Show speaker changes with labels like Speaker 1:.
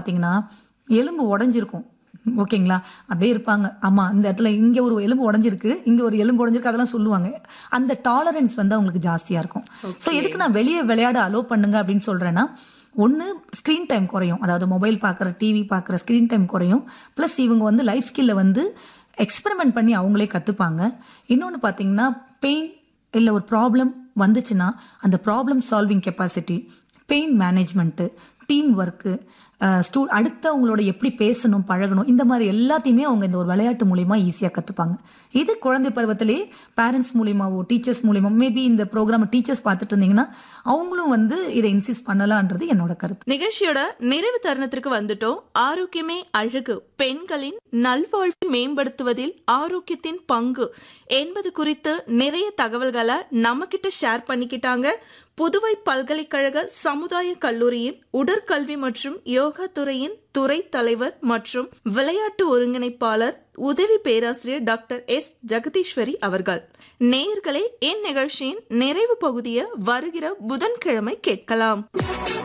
Speaker 1: பார்த்தீங்கன்னா எலும்பு உடஞ்சிருக்கும் ஓகேங்களா அப்படியே இருப்பாங்க ஆமா இந்த இடத்துல இங்க ஒரு எலும்பு உடஞ்சிருக்கு இங்க ஒரு எலும்பு உடஞ்சிருக்கு அதெல்லாம் சொல்லுவாங்க அந்த டாலரன்ஸ் வந்து அவங்களுக்கு ஜாஸ்தியா இருக்கும் ஸோ எதுக்கு நான் வெளியே விளையாட அலோ பண்ணுங்க அப்படின்னு சொல்றேன்னா ஒன்று ஸ்க்ரீன் டைம் குறையும் அதாவது மொபைல் பார்க்குற டிவி பார்க்குற ஸ்க்ரீன் டைம் குறையும் ப்ளஸ் இவங்க வந்து லைஃப் ஸ்கில்ல வந்து எக்ஸ்பெரிமெண்ட் பண்ணி அவங்களே கற்றுப்பாங்க இன்னொன்று பார்த்தீங்கன்னா பெயின் இல்லை ஒரு ப்ராப்ளம் வந்துச்சுன்னா அந்த problem solving capacity pain management team work ஸ்டூ அடுத்தவங்களோட எப்படி பேசணும் பழகணும் இந்த மாதிரி எல்லாத்தையுமே அவங்க இந்த ஒரு விளையாட்டு மூலியமா ஈஸியாக கற்றுப்பாங்க இது குழந்தை பருவத்திலே பேரண்ட்ஸ் மூலியமாவோ டீச்சர்ஸ் மூலியமா மேபி இந்த ப்ரோக்ராம் டீச்சர்ஸ் பார்த்துட்டு இருந்தீங்கன்னா அவங்களும் வந்து இதை இன்சிஸ்ட் பண்ணலான்றது என்னோட கருத்து
Speaker 2: நிகழ்ச்சியோட நிறைவு தருணத்திற்கு வந்துட்டோம் ஆரோக்கியமே அழகு பெண்களின் நல்வாழ்வை மேம்படுத்துவதில் ஆரோக்கியத்தின் பங்கு என்பது குறித்து நிறைய தகவல்களை நம்ம கிட்ட ஷேர் பண்ணிக்கிட்டாங்க புதுவை பல்கலைக்கழக சமுதாய கல்லூரியின் உடற்கல்வி மற்றும் யோகா துறையின் துறை தலைவர் மற்றும் விளையாட்டு ஒருங்கிணைப்பாளர் உதவி பேராசிரியர் டாக்டர் எஸ் ஜெகதீஸ்வரி அவர்கள் நேயர்களே இந்நிகழ்ச்சியின் நிறைவு பகுதியை வருகிற புதன்கிழமை கேட்கலாம்